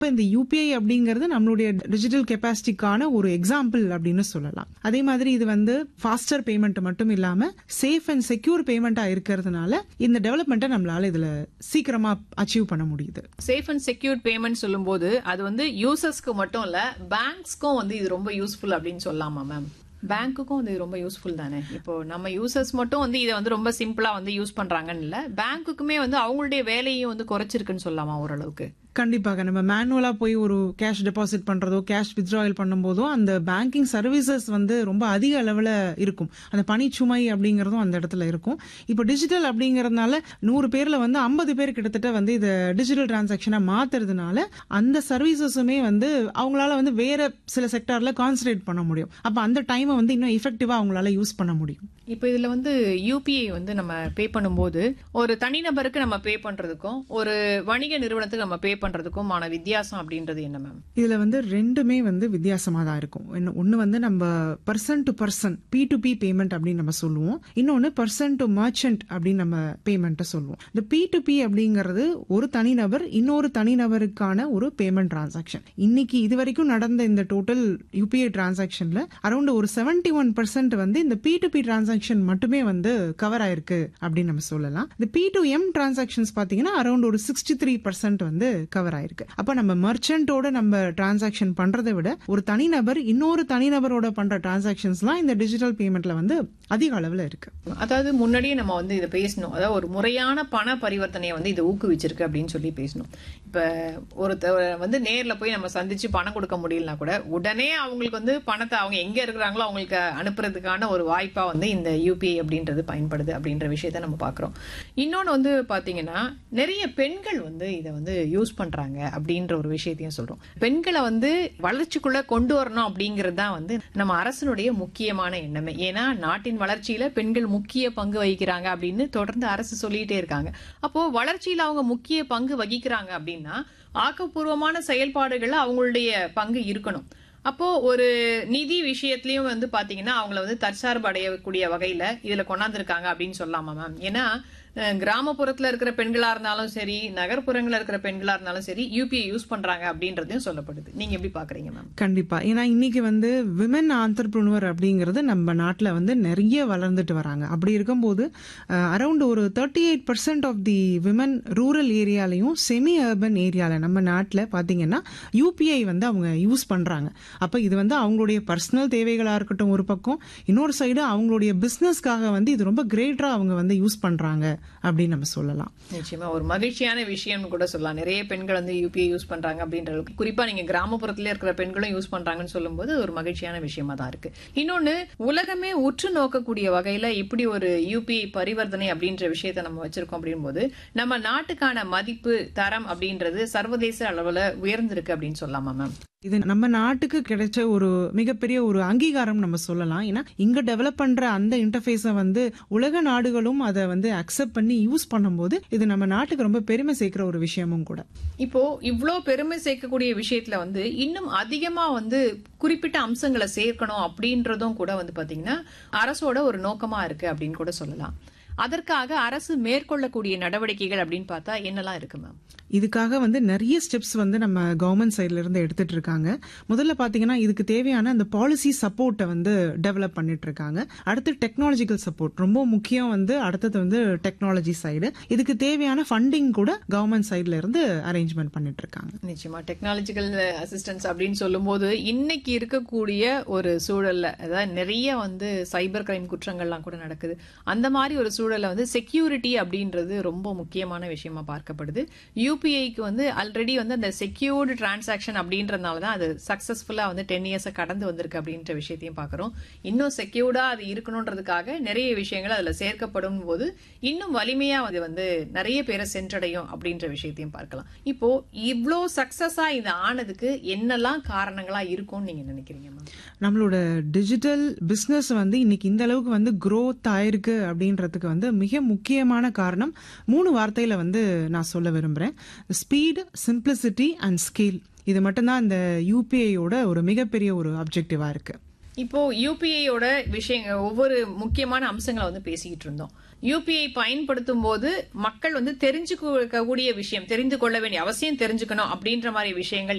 இப்போ இந்த யூபிஐ அப்படிங்கிறது நம்மளுடைய டிஜிட்டல் கெப்பாசிட்டிக்கான ஒரு எக்ஸாம்பிள் அப்படின்னு சொல்லலாம் அதே மாதிரி இது வந்து ஃபாஸ்டர் பேமெண்ட் மட்டும் இல்லாம சேஃப் அண்ட் செக்யூர் பேமெண்டா இருக்கிறதுனால இந்த டெவலப்மெண்ட்டை நம்மளால இதுல சீக்கிரமா அச்சீவ் பண்ண முடியுது சேஃப் அண்ட் செக்யூர் பேமெண்ட் சொல்லும்போது அது வந்து யூசர்ஸ்க்கு மட்டும் இல்ல பேங்க்ஸ்க்கும் வந்து இது ரொம்ப யூஸ்ஃபுல் அப்படின்னு சொல்லலாமா மேம் பேங்க்குக்கும் வந்து இது ரொம்ப யூஸ்ஃபுல் தானே இப்போ நம்ம யூசர்ஸ் மட்டும் வந்து இதை வந்து ரொம்ப சிம்பிளா வந்து யூஸ் பண்றாங்கன்னு இல்ல பேங்க்குக்குமே வந்து அவங்களுடைய வேலையும் வந்து குறைச்சிருக்குன்னு சொல்லலாமா ஓரளவுக்கு கண்டிப்பாக நம்ம மேனுவலா போய் ஒரு கேஷ் டெபாசிட் பண்றதோ கேஷ் வித்ட்ராயல் பண்ணும்போதோ அந்த பேங்கிங் சர்வீசஸ் வந்து ரொம்ப அதிக அளவில் இருக்கும் அந்த பணிச்சுமை அப்படிங்கறதும் அந்த இடத்துல இருக்கும் இப்போ டிஜிட்டல் அப்படிங்கறதுனால நூறு பேர்ல வந்து ஐம்பது பேர் கிட்டத்தட்ட வந்து இதை டிஜிட்டல் டிரான்சாக்ஷனை மாத்துறதுனால அந்த சர்வீசஸுமே வந்து அவங்களால வந்து வேற சில செக்டார்ல கான்சன்ட்ரேட் பண்ண முடியும் அப்ப அந்த டைமை வந்து இன்னும் எஃபெக்டிவா அவங்களால யூஸ் பண்ண முடியும் இப்போ இதுல வந்து யூபிஐ வந்து நம்ம பே பண்ணும்போது ஒரு தனிநபருக்கு நம்ம பே பண்றதுக்கும் ஒரு வணிக நிறுவனத்துக்கு நம்ம பே பண்றதுக்குமான வித்தியாசம் அப்படின்றது என்ன மேம் இதுல வந்து ரெண்டுமே வந்து வித்தியாசமா தான் இருக்கும் இன்னும் ஒண்ணு வந்து நம்ம person to person P to P payment அப்படின்னு நம்ம சொல்லுவோம் இன்னொன்னு பர்சன் டு மர்ச்சன்ட் அப்படின்னு நம்ம பேமெண்ட்டை சொல்லுவோம் இந்த பி டு பி அப்படிங்கிறது ஒரு தனிநபர் இன்னொரு தனிநபருக்கான ஒரு பேமெண்ட் டிரான்சாக்ஷன் இன்னைக்கு இது வரைக்கும் நடந்த இந்த டோட்டல் யூபிஐ டிரான்சாக்ஷன்ல அரௌண்ட் ஒரு செவன்டி ஒன் பர்சன்ட் வந்து இந்த பி டு பி டிரான்சாக்ஷன் மட்டுமே வந்து கவர் ஆயிருக்கு அப்படின்னு நம்ம சொல்லலாம் இந்த பி டு எம் டிரான்சாக்ஷன்ஸ் பாத்தீங்கன்னா அரௌண்ட் ஒரு சிக்ஸ்டி த்ரீ பர்சன்ட் வந்து கவர் ஆயிருக்கு அப்ப நம்ம மர்ச்சன்ட்டோட நம்ம டிரான்சாக்ஷன் பண்றதை விட ஒரு தனிநபர் இன்னொரு தனிநபரோட பண்ற டிரான்சாக்ஷன்ஸ்லாம் இந்த டிஜிட்டல் பேமெண்ட்ல வந்து அதிக அளவுல இருக்கு அதாவது முன்னாடியே நம்ம வந்து இதை பேசணும் அதாவது ஒரு முறையான பண பரிவர்த்தனையை வந்து இது ஊக்குவிச்சிருக்கு அப்படின்னு சொல்லி பேசணும் இப்ப ஒருத்தர் வந்து நேர்ல போய் நம்ம சந்திச்சு பணம் கொடுக்க முடியலனா கூட உடனே அவங்களுக்கு வந்து பணத்தை அவங்க எங்க இருக்கிறாங்களோ அவங்களுக்கு அனுப்புறதுக்கான ஒரு வாய்ப்பா வந்து இந்த யூபிஐ அப்படின்றது பயன்படுது அப்படின்ற விஷயத்த நம்ம பாக்குறோம் இன்னொன்னு வந்து பாத்தீங்கன்னா நிறைய பெண்கள் வந்து இதை வந்து யூஸ் பண்றாங்க அப்படின்ற ஒரு விஷயத்தையும் சொல்றோம் பெண்களை வந்து வளர்ச்சிக்குள்ள கொண்டு வரணும் அப்படிங்கிறது தான் வந்து நம்ம அரசனுடைய முக்கியமான எண்ணமே ஏன்னா நாட்டின் வளர்ச்சியில பெண்கள் முக்கிய பங்கு வகிக்கிறாங்க அப்படின்னு தொடர்ந்து அரசு சொல்லிட்டே இருக்காங்க அப்போ வளர்ச்சியில அவங்க முக்கிய பங்கு வகிக்கிறாங்க அப்படின்னா ஆக்கப்பூர்வமான செயல்பாடுகள்ல அவங்களுடைய பங்கு இருக்கணும் அப்போ ஒரு நிதி விஷயத்திலயும் வந்து பாத்தீங்கன்னா அவங்கள வந்து தற்சார்பு அடையக்கூடிய வகையில இதுல கொண்டாந்துருக்காங்க அப்படின்னு சொல்லலாமா மேம் ஏன்னா அஹ், கிராமப்புறத்துல இருக்கிற பெண்களா இருந்தாலும் சரி நகர்ப்புறங்கள்ல இருக்கிற பெண்களா இருந்தாலும் சரி யூபிஐ யூஸ் பண்றாங்க அப்படின்றதையும் சொல்லப்படுது நீங்க எப்படி பாக்குறீங்க மேம் கண்டிப்பா ஏன்னா இன்னைக்கு வந்து விமன் ஆண்டர்பிரினுவர் அப்படிங்கிறது நம்ம நாட்டில் வந்து நிறைய வளர்ந்துட்டு வராங்க அப்படி இருக்கும்போது அரௌண்ட் ஒரு thirty eight percent of the women rural ஏரியாலையும் செமி அர்பன் ஏரியால நம்ம நாட்டில் பார்த்தீங்கன்னா யூபிஐ வந்து அவங்க யூஸ் பண்றாங்க அப்போ இது வந்து அவங்களுடைய பர்சனல் தேவைகளா இருக்கட்டும் ஒரு பக்கம் இன்னொரு சைடு அவங்களுடைய பிசினஸ்க்காக வந்து இது ரொம்ப கிரேட்டரா அவங்க வந்து யூஸ் பண்றாங்க அப்படின்னு நம்ம சொல்லலாம் நிச்சயமா ஒரு மகிழ்ச்சியான விஷயம்னு கூட சொல்லலாம் நிறைய பெண்கள் வந்து யூபிஐ யூஸ் பண்றாங்க அப்படின்ற அளவுக்கு குறிப்பா நீங்க கிராமப்புறத்துல இருக்கிற பெண்களும் யூஸ் பண்றாங்கன்னு சொல்லும்போது ஒரு மகிழ்ச்சியான விஷயமா தான் இருக்கு இன்னொன்னு உலகமே உற்று நோக்கக்கூடிய வகையில இப்படி ஒரு யூபிஐ பரிவர்த்தனை அப்படின்ற விஷயத்த நம்ம வச்சிருக்கோம் அப்படின்போது நம்ம நாட்டுக்கான மதிப்பு தரம் அப்படின்றது சர்வதேச அளவுல உயர்ந்திருக்கு அப்படின்னு சொல்லலாமா மேம் இது நம்ம நாட்டுக்கு கிடைச்ச ஒரு மிகப்பெரிய ஒரு அங்கீகாரம் நம்ம சொல்லலாம் ஏன்னா இங்க டெவலப் பண்ற அந்த இன்டர்ஃபேஸை வந்து உலக நாடுகளும் அதை வந்து அக்செப்ட் பண்ணி யூஸ் பண்ணும்போது இது நம்ம நாட்டுக்கு ரொம்ப பெருமை சேர்க்கிற ஒரு விஷயமும் கூட இப்போ இவ்ளோ பெருமை சேர்க்கக்கூடிய விஷயத்துல வந்து இன்னும் அதிகமா வந்து குறிப்பிட்ட அம்சங்களை சேர்க்கணும் அப்படின்றதும் கூட வந்து பாத்தீங்கன்னா அரசோட ஒரு நோக்கமா இருக்கு அப்படின்னு கூட சொல்லலாம் அதற்காக அரசு மேற்கொள்ளக்கூடிய நடவடிக்கைகள் அப்படின்னு பார்த்தா என்னெல்லாம் இருக்கு மேம் இதுக்காக வந்து நிறைய ஸ்டெப்ஸ் வந்து நம்ம கவர்மெண்ட் சைட்ல இருந்து எடுத்துட்டு இருக்காங்க முதல்ல பாத்தீங்கன்னா இதுக்கு தேவையான அந்த பாலிசி சப்போர்ட்டை வந்து டெவலப் பண்ணிட்டு இருக்காங்க அடுத்து டெக்னாலஜிக்கல் சப்போர்ட் ரொம்ப முக்கியம் வந்து அடுத்தது வந்து டெக்னாலஜி சைடு இதுக்கு தேவையான ஃபண்டிங் கூட கவர்மெண்ட் சைட்ல இருந்து அரேஞ்ச்மெண்ட் பண்ணிட்டு இருக்காங்க நிச்சயமா டெக்னாலஜிக்கல் அசிஸ்டன்ஸ் அப்படின்னு சொல்லும்போது இன்னைக்கு இருக்கக்கூடிய ஒரு சூழல்ல அதாவது நிறைய வந்து சைபர் கிரைம் குற்றங்கள்லாம் கூட நடக்குது அந்த மாதிரி ஒரு சூழல்ல வந்து செக்யூரிட்டி அப்படின்றது ரொம்ப முக்கியமான விஷயமா பார்க்கப்படுது யூபிஐக்கு வந்து ஆல்ரெடி வந்து அந்த செக்யூர்டு டிரான்சாக்ஷன் அப்படின்றதுனால தான் அது சக்சஸ்ஃபுல்லா வந்து டென் இயர்ஸை கடந்து வந்திருக்கு அப்படின்ற விஷயத்தையும் பார்க்குறோம் இன்னும் செக்யூர்டா அது இருக்கணுன்றதுக்காக நிறைய விஷயங்கள் அதுல சேர்க்கப்படும் போது இன்னும் வலிமையா அது வந்து நிறைய பேரை சென்றடையும் அப்படின்ற விஷயத்தையும் பார்க்கலாம் இப்போ இவ்ளோ சக்சஸா இது ஆனதுக்கு என்னெல்லாம் காரணங்களா இருக்கும்னு நீங்க நினைக்கிறீங்க மேம் நம்மளோட டிஜிட்டல் பிசினஸ் வந்து இன்னைக்கு இந்த அளவுக்கு வந்து growth ஆயிருக்கு அப்படின்றதுக்கு வந்து மிக முக்கியமான காரணம் மூணு வார்த்தையில வந்து நான் சொல்ல விரும்புறேன் ஸ்பீடு சிம்பிளிசிட்டி அண்ட் ஸ்கேல் இது மட்டும்தான் இந்த யூபிஐயோட ஒரு மிகப்பெரிய ஒரு அப்ஜெக்டிவா இருக்கு இப்போ யூபிஐயோட விஷயங்க ஒவ்வொரு முக்கியமான அம்சங்களை வந்து பேசிக்கிட்டு இருந்தோம் யூபிஐ பயன்படுத்தும் போது மக்கள் வந்து தெரிஞ்சுக்க கூடிய விஷயம் தெரிந்து கொள்ள வேண்டிய அவசியம் தெரிஞ்சுக்கணும் அப்படின்ற மாதிரி விஷயங்கள்